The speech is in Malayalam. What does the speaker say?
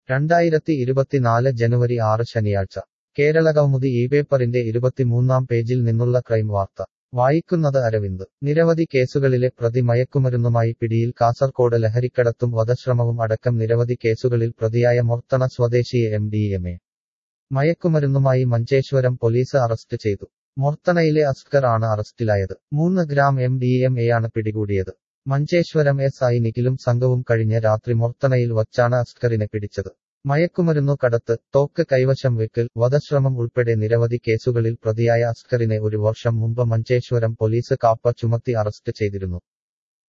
രണ്ടായിരത്തി ഇരുപത്തിനാല് ജനുവരി ആറ് ശനിയാഴ്ച കേരളകൗമുദി ഈ പേപ്പറിന്റെ ഇരുപത്തിമൂന്നാം പേജിൽ നിന്നുള്ള ക്രൈം വാർത്ത വായിക്കുന്നത് അരവിന്ദ് നിരവധി കേസുകളിലെ പ്രതി മയക്കുമരുന്നുമായി പിടിയിൽ കാസർകോട് ലഹരിക്കടത്തും വധശ്രമവും അടക്കം നിരവധി കേസുകളിൽ പ്രതിയായ മൊർത്തണ സ്വദേശിയെ എം ഡി എം എ മയക്കുമരുന്നുമായി മഞ്ചേശ്വരം പോലീസ് അറസ്റ്റ് ചെയ്തു മൊർത്തണയിലെ അസ്കർ ആണ് അറസ്റ്റിലായത് മൂന്ന് ഗ്രാം എം ഡി എം എയാണ് പിടികൂടിയത് മഞ്ചേശ്വരം എസ് ഐ നിഖിലും സംഘവും കഴിഞ്ഞ രാത്രി മൊർത്തണയിൽ വച്ചാണ് അസ്കറിനെ പിടിച്ചത് മയക്കുമരുന്നു കടത്ത് തോക്ക് കൈവശം വെക്കൽ വധശ്രമം ഉൾപ്പെടെ നിരവധി കേസുകളിൽ പ്രതിയായ അസ്കറിനെ ഒരു വർഷം മുമ്പ് മഞ്ചേശ്വരം പോലീസ് കാപ്പ ചുമത്തി അറസ്റ്റ് ചെയ്തിരുന്നു